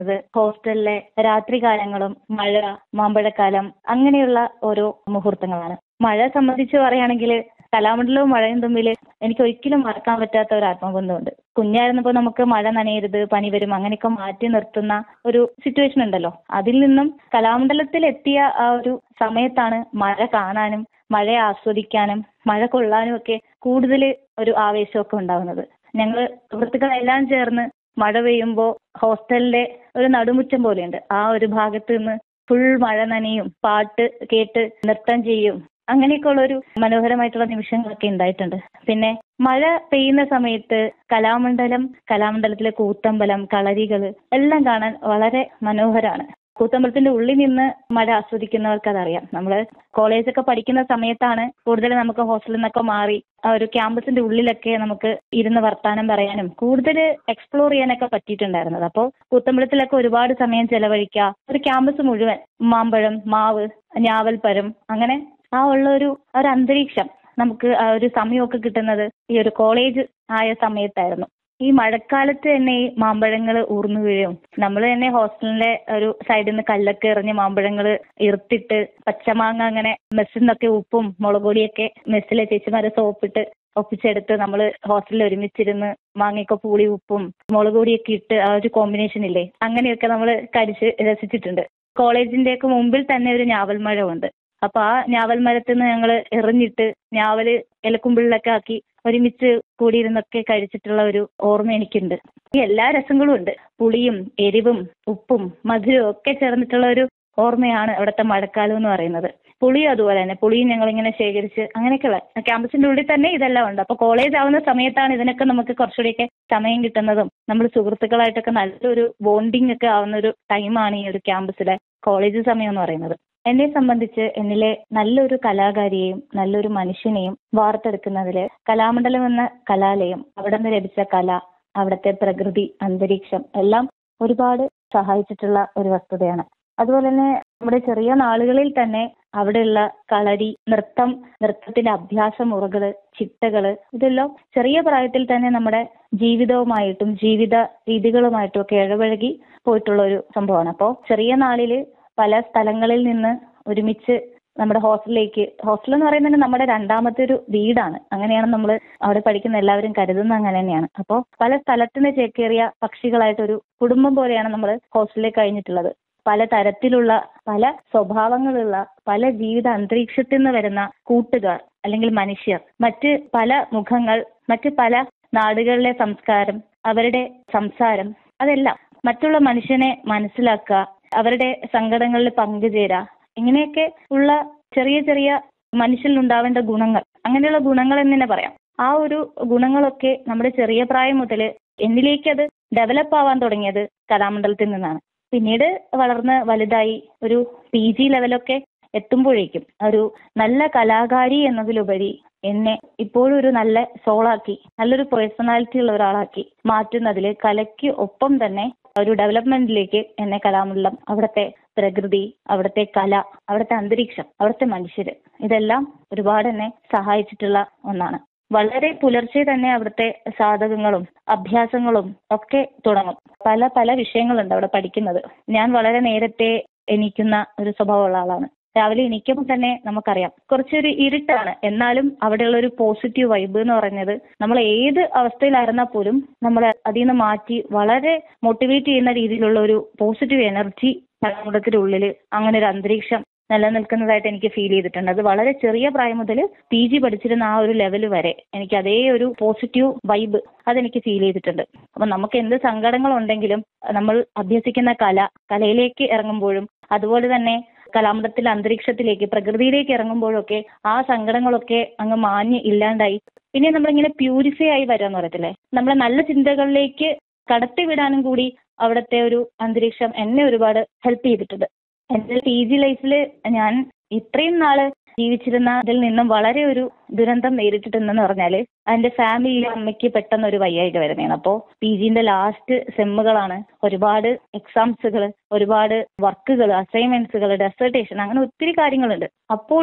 പറയുന്നത് ഹോസ്റ്റലിലെ രാത്രികാലങ്ങളും മഴ മാമ്പഴക്കാലം അങ്ങനെയുള്ള ഓരോ മുഹൂർത്തങ്ങളാണ് മഴ സംബന്ധിച്ച് പറയുകയാണെങ്കിൽ കലാമണ്ഡലവും മഴയും തമ്മിൽ എനിക്ക് ഒരിക്കലും മറക്കാൻ പറ്റാത്ത ഒരു ആത്മബന്ധമുണ്ട് കുഞ്ഞായിരുന്നപ്പോൾ നമുക്ക് മഴ നനയരുത് പനി വരും അങ്ങനെയൊക്കെ മാറ്റി നിർത്തുന്ന ഒരു സിറ്റുവേഷൻ ഉണ്ടല്ലോ അതിൽ നിന്നും കലാമണ്ഡലത്തിൽ എത്തിയ ആ ഒരു സമയത്താണ് മഴ കാണാനും മഴ ആസ്വദിക്കാനും മഴ കൊള്ളാനും ഒക്കെ കൂടുതൽ ഒരു ആവേശമൊക്കെ ഉണ്ടാകുന്നത് ഞങ്ങൾ സുഹൃത്തുക്കളെല്ലാം ചേർന്ന് മഴ പെയ്യുമ്പോൾ ഹോസ്റ്റലിന്റെ ഒരു നടുമുറ്റം പോലെയുണ്ട് ആ ഒരു ഭാഗത്ത് നിന്ന് ഫുൾ മഴ നനയും പാട്ട് കേട്ട് നൃത്തം ചെയ്യും അങ്ങനെയൊക്കെയുള്ള ഒരു മനോഹരമായിട്ടുള്ള നിമിഷങ്ങളൊക്കെ ഉണ്ടായിട്ടുണ്ട് പിന്നെ മഴ പെയ്യുന്ന സമയത്ത് കലാമണ്ഡലം കലാമണ്ഡലത്തിലെ കൂത്തമ്പലം കളരികൾ എല്ലാം കാണാൻ വളരെ മനോഹരമാണ് കൂത്തമ്പലത്തിന്റെ ഉള്ളിൽ നിന്ന് മഴ ആസ്വദിക്കുന്നവർക്ക് അതറിയാം നമ്മൾ കോളേജൊക്കെ പഠിക്കുന്ന സമയത്താണ് കൂടുതൽ നമുക്ക് ഹോസ്റ്റലിൽ നിന്നൊക്കെ മാറി ആ ഒരു ക്യാമ്പസിന്റെ ഉള്ളിലൊക്കെ നമുക്ക് ഇരുന്ന് വർത്താനം പറയാനും കൂടുതൽ എക്സ്പ്ലോർ ചെയ്യാനൊക്കെ പറ്റിയിട്ടുണ്ടായിരുന്നത് അപ്പോൾ കൂത്തമ്പലത്തിലൊക്കെ ഒരുപാട് സമയം ചെലവഴിക്കുക ഒരു ക്യാമ്പസ് മുഴുവൻ മാമ്പഴം മാവ് ഞാവൽപ്പഴം അങ്ങനെ ആ ഉള്ള ഒരു ഒരു അന്തരീക്ഷം നമുക്ക് ആ ഒരു സമയമൊക്കെ കിട്ടുന്നത് ഈ ഒരു കോളേജ് ആയ സമയത്തായിരുന്നു ഈ മഴക്കാലത്ത് തന്നെ ഈ മാമ്പഴങ്ങൾ ഊർന്നു വീഴും നമ്മൾ തന്നെ ഹോസ്റ്റലിന്റെ ഒരു സൈഡിൽ നിന്ന് കല്ലൊക്കെ എറിഞ്ഞ് മാമ്പഴങ്ങൾ ഇറുത്തിട്ട് പച്ചമാങ്ങ അങ്ങനെ മെസ്സിൽ നിന്നൊക്കെ ഉപ്പും മുളക് പൊടിയൊക്കെ മെസ്സിലെ ചേച്ചിമാരെ സോപ്പിട്ട് ഒപ്പിച്ചെടുത്ത് നമ്മൾ ഹോസ്റ്റലിൽ ഒരുമിച്ചിരുന്ന് മാങ്ങയൊക്കെ പൂളി ഉപ്പും മുളക് പൊടിയൊക്കെ ഇട്ട് ആ ഒരു കോമ്പിനേഷൻ ഇല്ലേ അങ്ങനെയൊക്കെ നമ്മൾ കടിച്ച് രസിച്ചിട്ടുണ്ട് കോളേജിന്റെ ഒക്കെ മുമ്പിൽ തന്നെ ഒരു ഞാവൽ മരമുണ്ട് അപ്പൊ ആ ഞാവൽ മരത്തിൽ നിന്ന് ഞങ്ങൾ എറിഞ്ഞിട്ട് ഞാവല് ഇലക്കുമ്പിളിലൊക്കെ ആക്കി ഒരുമിച്ച് കൂടിയിരുന്നൊക്കെ കഴിച്ചിട്ടുള്ള ഒരു ഓർമ്മ എനിക്കുണ്ട് ഈ എല്ലാ രസങ്ങളും ഉണ്ട് പുളിയും എരിവും ഉപ്പും മധുരവും ഒക്കെ ചേർന്നിട്ടുള്ള ഒരു ഓർമ്മയാണ് അവിടുത്തെ മഴക്കാലം എന്ന് പറയുന്നത് പുളിയും അതുപോലെ തന്നെ പുളിയും ഞങ്ങളിങ്ങനെ ശേഖരിച്ച് അങ്ങനെയൊക്കെയുള്ള ക്യാമ്പസിന്റെ ഉള്ളിൽ തന്നെ ഇതെല്ലാം ഉണ്ട് അപ്പൊ കോളേജ് ആവുന്ന സമയത്താണ് ഇതിനൊക്കെ നമുക്ക് കുറച്ചുകൂടിയൊക്കെ സമയം കിട്ടുന്നതും നമ്മൾ സുഹൃത്തുക്കളായിട്ടൊക്കെ നല്ലൊരു ബോണ്ടിങ് ഒക്കെ ആവുന്ന ഒരു ടൈമാണ് ഈ ഒരു ക്യാമ്പസിലെ കോളേജ് സമയം എന്ന് പറയുന്നത് എന്നെ സംബന്ധിച്ച് എന്നിലെ നല്ലൊരു കലാകാരിയെയും നല്ലൊരു മനുഷ്യനെയും വാർത്തെടുക്കുന്നതിൽ കലാമണ്ഡലം എന്ന കലാലയം അവിടെ നിന്ന് ലഭിച്ച കല അവിടുത്തെ പ്രകൃതി അന്തരീക്ഷം എല്ലാം ഒരുപാട് സഹായിച്ചിട്ടുള്ള ഒരു വസ്തുതയാണ് അതുപോലെ തന്നെ നമ്മുടെ ചെറിയ നാളുകളിൽ തന്നെ അവിടെയുള്ള കളരി നൃത്തം നൃത്തത്തിന്റെ അഭ്യാസ മുറകള് ചിട്ടകള് ഇതെല്ലാം ചെറിയ പ്രായത്തിൽ തന്നെ നമ്മുടെ ജീവിതവുമായിട്ടും ജീവിത രീതികളുമായിട്ടും ഒക്കെ ഇഴപഴകി പോയിട്ടുള്ള ഒരു സംഭവമാണ് അപ്പോൾ ചെറിയ നാളില് പല സ്ഥലങ്ങളിൽ നിന്ന് ഒരുമിച്ച് നമ്മുടെ ഹോസ്റ്റലിലേക്ക് ഹോസ്റ്റൽ എന്ന് പറയുന്നത് നമ്മുടെ രണ്ടാമത്തെ ഒരു വീടാണ് അങ്ങനെയാണ് നമ്മൾ അവിടെ പഠിക്കുന്ന എല്ലാവരും കരുതുന്നത് അങ്ങനെ തന്നെയാണ് അപ്പോൾ പല സ്ഥലത്ത് നിന്ന് ചേക്കേറിയ പക്ഷികളായിട്ട് ഒരു കുടുംബം പോലെയാണ് നമ്മൾ ഹോസ്റ്റലിൽ കഴിഞ്ഞിട്ടുള്ളത് പല തരത്തിലുള്ള പല സ്വഭാവങ്ങളുള്ള പല ജീവിത അന്തരീക്ഷത്തിൽ നിന്ന് വരുന്ന കൂട്ടുകാർ അല്ലെങ്കിൽ മനുഷ്യർ മറ്റ് പല മുഖങ്ങൾ മറ്റ് പല നാടുകളിലെ സംസ്കാരം അവരുടെ സംസാരം അതെല്ലാം മറ്റുള്ള മനുഷ്യനെ മനസ്സിലാക്കുക അവരുടെ സങ്കടങ്ങളിൽ പങ്കുചേരുക ഇങ്ങനെയൊക്കെ ഉള്ള ചെറിയ ചെറിയ മനുഷ്യരിൽ ഉണ്ടാവേണ്ട ഗുണങ്ങൾ അങ്ങനെയുള്ള ഗുണങ്ങൾ എന്ന് തന്നെ പറയാം ആ ഒരു ഗുണങ്ങളൊക്കെ നമ്മുടെ ചെറിയ പ്രായം മുതൽ എന്നിലേക്ക് അത് ഡെവലപ്പ് ആവാൻ തുടങ്ങിയത് കലാമണ്ഡലത്തിൽ നിന്നാണ് പിന്നീട് വളർന്ന് വലുതായി ഒരു പി ജി ലെവലൊക്കെ എത്തുമ്പോഴേക്കും ഒരു നല്ല കലാകാരി എന്നതിലുപരി എന്നെ ഇപ്പോഴും ഒരു നല്ല സോളാക്കി നല്ലൊരു പേഴ്സണാലിറ്റി ഉള്ള ഒരാളാക്കി മാറ്റുന്നതിൽ കലയ്ക്ക് ഒപ്പം തന്നെ ഒരു ഡെവലപ്മെന്റിലേക്ക് എന്നെ കലാമണ്ഡലം അവിടുത്തെ പ്രകൃതി അവിടുത്തെ കല അവിടുത്തെ അന്തരീക്ഷം അവിടുത്തെ മനുഷ്യര് ഇതെല്ലാം ഒരുപാട് എന്നെ സഹായിച്ചിട്ടുള്ള ഒന്നാണ് വളരെ പുലർച്ചെ തന്നെ അവിടുത്തെ സാധകങ്ങളും അഭ്യാസങ്ങളും ഒക്കെ തുടങ്ങും പല പല വിഷയങ്ങളുണ്ട് അവിടെ പഠിക്കുന്നത് ഞാൻ വളരെ നേരത്തെ എണീക്കുന്ന ഒരു സ്വഭാവമുള്ള ആളാണ് രാവിലെ എണീക്കുമ്പോൾ തന്നെ നമുക്കറിയാം കുറച്ചൊരു ഇരുട്ടാണ് എന്നാലും അവിടെയുള്ള ഒരു പോസിറ്റീവ് വൈബ് എന്ന് പറയുന്നത് നമ്മൾ ഏത് അവസ്ഥയിലായിരുന്നാൽ പോലും നമ്മൾ അതിൽ നിന്ന് മാറ്റി വളരെ മോട്ടിവേറ്റ് ചെയ്യുന്ന രീതിയിലുള്ള ഒരു പോസിറ്റീവ് എനർജി കലാമണ്ഡലത്തിന്റെ ഉള്ളിൽ അങ്ങനെ ഒരു അന്തരീക്ഷം നിലനിൽക്കുന്നതായിട്ട് എനിക്ക് ഫീൽ ചെയ്തിട്ടുണ്ട് അത് വളരെ ചെറിയ പ്രായം മുതൽ പി ജി പഠിച്ചിരുന്ന ആ ഒരു ലെവൽ വരെ എനിക്ക് അതേ ഒരു പോസിറ്റീവ് വൈബ് അതെനിക്ക് ഫീൽ ചെയ്തിട്ടുണ്ട് അപ്പം നമുക്ക് എന്ത് സങ്കടങ്ങളുണ്ടെങ്കിലും നമ്മൾ അഭ്യസിക്കുന്ന കല കലയിലേക്ക് ഇറങ്ങുമ്പോഴും അതുപോലെ തന്നെ കലാമണ്ഡലത്തിലെ അന്തരീക്ഷത്തിലേക്ക് പ്രകൃതിയിലേക്ക് ഇറങ്ങുമ്പോഴൊക്കെ ആ സങ്കടങ്ങളൊക്കെ അങ്ങ് മാഞ്ഞ് ഇല്ലാണ്ടായി പിന്നെ നമ്മളിങ്ങനെ പ്യൂരിഫൈ ആയി വരാന്ന് പറയത്തില്ലേ നമ്മളെ നല്ല ചിന്തകളിലേക്ക് കടത്തിവിടാനും കൂടി അവിടുത്തെ ഒരു അന്തരീക്ഷം എന്നെ ഒരുപാട് ഹെൽപ്പ് ചെയ്തിട്ടുണ്ട് എൻ്റെ പി ജി ലൈഫിൽ ഞാൻ ഇത്രയും നാള് ജീവിച്ചിരുന്നതിൽ നിന്നും വളരെ ഒരു ദുരന്തം നേരിട്ടിട്ടുണ്ടെന്ന് പറഞ്ഞാൽ എൻ്റെ ഫാമിലിയിലെ അമ്മയ്ക്ക് പെട്ടെന്ന് ഒരു വയ്യായിക വരുന്നതാണ് അപ്പോൾ പി ജിന്റെ ലാസ്റ്റ് സെമ്മുകളാണ് ഒരുപാട് എക്സാംസുകൾ ഒരുപാട് വർക്കുകൾ അസൈൻമെന്റ്സുകൾ ഡെസർട്ടേഷൻ അങ്ങനെ ഒത്തിരി കാര്യങ്ങളുണ്ട് അപ്പോഴും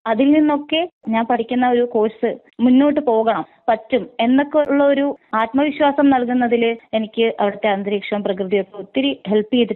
അതിൽ നിന്നൊക്കെ ഞാൻ പഠിക്കുന്ന ഒരു കോഴ്സ് മുന്നോട്ട് പോകണം പറ്റും എന്നൊക്കെ ഉള്ള ഒരു ആത്മവിശ്വാസം നൽകുന്നതിൽ എനിക്ക് അവിടുത്തെ അന്തരീക്ഷം പ്രകൃതിയൊക്കെ ഒത്തിരി ഹെൽപ്പ് ചെയ്തിട്ടുണ്ട്